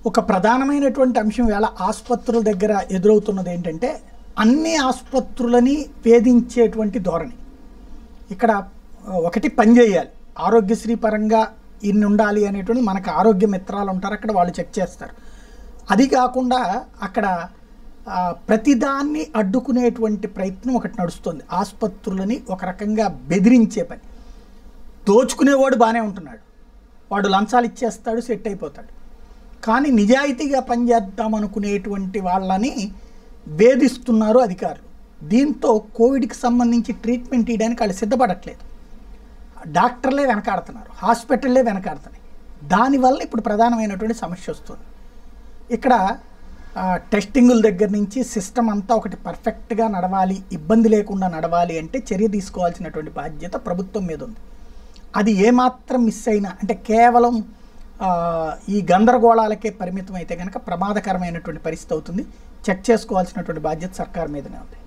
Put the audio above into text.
ఒక ప్రధానమైనటువంటి అంశం వేళ ఆసుపత్రుల దగ్గర ఎదురవుతున్నది ఏంటంటే అన్ని ఆసుపత్రులని వేధించేటువంటి ధోరణి ఇక్కడ ఆ, ఒకటి పని చేయాలి ఆరోగ్యశ్రీ పరంగా ఇన్ని ఉండాలి అనేటువంటి మనకు ఆరోగ్య మిత్రాలు ఉంటారు అక్కడ వాళ్ళు చెక్ చేస్తారు అది కాకుండా అక్కడ ఆ, ప్రతిదాన్ని అడ్డుకునేటువంటి ప్రయత్నం ఒకటి నడుస్తుంది ఆసుపత్రులని ఒక రకంగా బెదిరించే పని దోచుకునేవాడు బాగానే ఉంటున్నాడు వాడు లంచాలు ఇచ్చేస్తాడు సెట్ అయిపోతాడు కానీ నిజాయితీగా పనిచేద్దాం అనుకునేటువంటి వాళ్ళని వేధిస్తున్నారు అధికారులు దీంతో కోవిడ్కి సంబంధించి ట్రీట్మెంట్ ఇవ్వడానికి వాళ్ళు సిద్ధపడట్లేదు డాక్టర్లే వెనకాడుతున్నారు హాస్పిటల్లే వెనకాడుతున్నాయి దానివల్ల ఇప్పుడు ప్రధానమైనటువంటి సమస్య వస్తుంది ఇక్కడ ఆ, టెస్టింగుల దగ్గర నుంచి సిస్టమ్ అంతా ఒకటి పర్ఫెక్ట్గా నడవాలి ఇబ్బంది లేకుండా నడవాలి అంటే చర్య తీసుకోవాల్సినటువంటి బాధ్యత ప్రభుత్వం మీద ఉంది అది ఏమాత్రం మిస్ అయినా అంటే కేవలం ఆ, ఈ గందరగోళాలకే పరిమితం అయితే కనుక ప్రమాదకరమైనటువంటి పరిస్థితి అవుతుంది చెక్ చేసుకోవాల్సినటువంటి బాధ్యత సర్కార్ మీదనే ఉంది